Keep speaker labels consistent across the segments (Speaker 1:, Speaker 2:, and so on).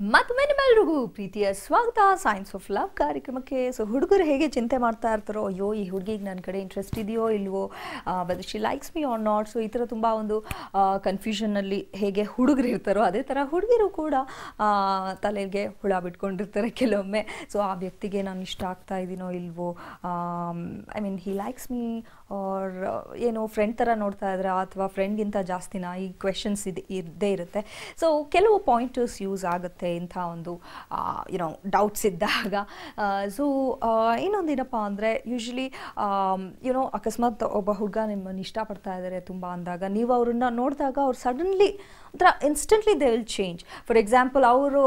Speaker 1: ಮತ್ತೊಮ್ಮೆ ನಿಮ್ಮೆಲ್ರಿಗೂ ಪ್ರೀತಿಯ ಸ್ವಾಗತ ಸೈನ್ಸ್ ಆಫ್ ಲವ್ ಕಾರ್ಯಕ್ರಮಕ್ಕೆ ಸೊ ಹುಡುಗರು ಹೇಗೆ ಚಿಂತೆ ಮಾಡ್ತಾ ಇರ್ತಾರೋ ಅಯ್ಯೋ ಈ ಹುಡುಗಿಗೆ ನನ್ನ ಕಡೆ ಇಂಟ್ರೆಸ್ಟ್ ಇದೆಯೋ ಇಲ್ವೋ whether she likes me or not so ಈ ಥರ ತುಂಬ ಒಂದು ಕನ್ಫ್ಯೂಷನ್ನಲ್ಲಿ ಹೇಗೆ ಹುಡುಗರು ಇರ್ತಾರೋ ಅದೇ ಥರ ಹುಡುಗಿರು ಕೂಡ ಆ, ತಲೆಗೆ ಹುಳ ಬಿಟ್ಕೊಂಡಿರ್ತಾರೆ ಕೆಲವೊಮ್ಮೆ ಸೊ ಆ ವ್ಯಕ್ತಿಗೆ ನಾನು ಇಷ್ಟ ಆಗ್ತಾ ಇದ್ದೀನೋ ಇಲ್ವೋ I mean he likes me or ಏನೋ ಫ್ರೆಂಡ್ ಥರ ನೋಡ್ತಾ ಇದ್ರೆ ಅಥವಾ ಫ್ರೆಂಡ್ಗಿಂತ ಜಾಸ್ತಿನ ಈ ಕ್ವೆಶನ್ಸ್ ಇದೆ ಇದ್ದೇ ಇರುತ್ತೆ ಸೊ ಕೆಲವು ಪಾಯಿಂಟರ್ಸ್ ಯೂಸ್ ಆಗುತ್ತೆ ಇಂಥ ಒಂದು ಯುನೋ ಡೌಟ್ಸ್ ಇದ್ದಾಗ ಸೊ ಇನ್ನೊಂದೇನಪ್ಪ ಅಂದರೆ ಯೂಶ್ವಲಿ ಯುನೋ ಅಕಸ್ಮಾತ್ ಒಬ್ಬ ಹುಡುಗ ನಿಮ್ಮನ್ನು ಇಷ್ಟಪಡ್ತಾ ಇದ್ದಾರೆ ತುಂಬ ಅಂದಾಗ ನೀವು ಅವ್ರನ್ನ ನೋಡಿದಾಗ ಅವ್ರು ಸಡನ್ಲಿ ಒಂಥರ instantly they will change for example ಅವರು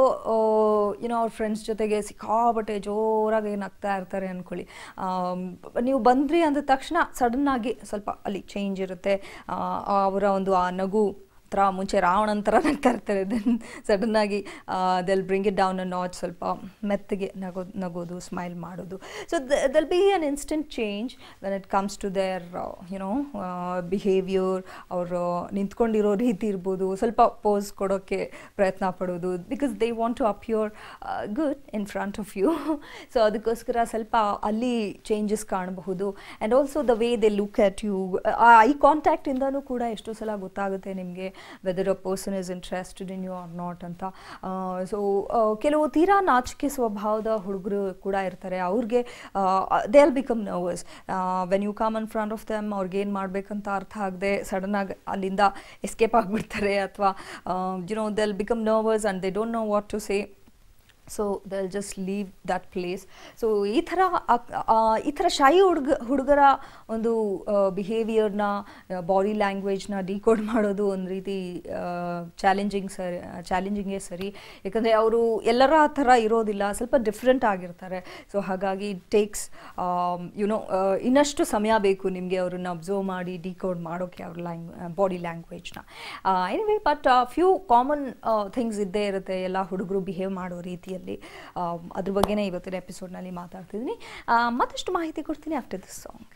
Speaker 1: ಏನೋ ಅವ್ರ ಫ್ರೆಂಡ್ಸ್ ಜೊತೆಗೆ ಸಿಕ್ಕಾಬಟ್ಟೆ ಜೋರಾಗಿ ಏನಾಗ್ತಾ ಇರ್ತಾರೆ ಅಂದ್ಕೊಳ್ಳಿ ಆಮ್, ನೀವು ಬಂದ್ರಿ ಅಂದ ತಕ್ಷಣ ಸಡನ್ನಾಗಿ ಸ್ವಲ್ಪ ಅಲ್ಲಿ ಚೇಂಜ್ ಇರುತ್ತೆ ಆ, ಅವರ ಒಂದು ಆ ನಗು ಥರ ಮುಂಚೆ ರಾವಣನ ಥರ ನಗ್ತಾ ಇರ್ತಾರೆ ದೆನ್ ಸಡನ್ನಾಗಿ they'll bring it down a notch ಸ್ವಲ್ಪ ಮೆತ್ತಗೆ ನಗೋದು ನಗೋದು ಸ್ಮೈಲ್ ಮಾಡೋದು so they'll be an instant change when it comes to their you know behaviour ಅವರು ನಿಂತ್ಕೊಂಡಿರೋ ರೀತಿ ಇರ್ಬೋದು ಸ್ವಲ್ಪ ಪೋಸ್ ಕೊಡೋಕ್ಕೆ ಪ್ರಯತ್ನ ಪಡೋದು because they want to appear good in front of you so ಅದಕ್ಕೋಸ್ಕರ ಸ್ವಲ್ಪ ಅಲ್ಲಿ ಚೇಂಜಸ್ ಕಾಣಬಹುದು and also the way they look at you eye ಕಾಂಟ್ಯಾಕ್ಟಿಂದನೂ ಕೂಡ ಎಷ್ಟೋ ಸಲ ಗೊತ್ತಾಗುತ್ತೆ ನಿಮಗೆ weather a person is interested in you or not ಅಂತ ಸೊ ಕೆಲವು ತೀರಾ ನಾಚಿಕೆ ಸ್ವಭಾವದ ಹುಡುಗರು ಕೂಡ ಇರ್ತಾರೆ ಅವ್ರಿಗೆ they all become nervous when you come in front of them ಅವ್ರಿಗೆ ಏನು ಮಾಡಬೇಕಂತ ಅರ್ಥ ಆಗದೆ ಸಡನ್ನಾಗಿ ಅಲ್ಲಿಂದ ಎಸ್ಕೇಪ್ ಆಗಿಬಿಡ್ತಾರೆ ಅಥವಾ you know they'll become nervous and they don't know what to say so they'll just leave that place so ಈ ಥರ ಅಕ್- ಆ, ಈ ಥರ ಶಾಯಿ ಹುಡುಗ ಹುಡುಗರ ಒಂದು ಬಿಹೇವಿಯರ್ನ ಬಾಡಿ ಲ್ಯಾಂಗ್ವೇಜ್ನ ಡಿಕೋಡ್ ಮಾಡೋದು ಒಂದು ರೀತಿ ಚಾಲೆಂಜಿಂಗ್ ಸರಿ ಚಾಲೆಂಜಿಂಗೇ ಸರಿ ಯಾಕಂದರೆ ಅವರು ಎಲ್ಲರ ಆ ಥರ ಇರೋದಿಲ್ಲ ಸ್ವಲ್ಪ ಡಿಫ್ರೆಂಟ್ ಆಗಿರ್ತಾರೆ ಸೊ ಹಾಗಾಗಿ ಟೇಕ್ಸ್ ಯುನೋ ಇನ್ನಷ್ಟು ಸಮಯ ಬೇಕು ನಿಮಗೆ ಅವ್ರನ್ನ ಅಬ್ಸರ್ವ್ ಮಾಡಿ ಡಿಕೋಡ್ ಮಾಡೋಕ್ಕೆ ಅವ್ರ ಲ್ಯಾಂಗ್ ಬಾಡಿ ಲ್ಯಾಂಗ್ವೇಜ್ನ anyway but few common things ಇದ್ದೇ ಇರುತ್ತೆ ಎಲ್ಲ ಹುಡುಗರು ಬಿಹೇವ್ ಮಾಡೋ ರೀತಿಯಲ್ಲಿ ಆ, ಅದ್ರ ಬಗ್ಗೆನೇ ಇವತ್ತಿನ ಎಪಿಸೋಡ್ನಲ್ಲಿ ಮಾತಾಡ್ತಿದ್ದೀನಿ ಆ, ಮತ್ತಷ್ಟು ಮಾಹಿತಿ ಕೊಡ್ತೀನಿ ಆಫ್ಟರ್ ದಿಸ್ ಸಾಂಗ್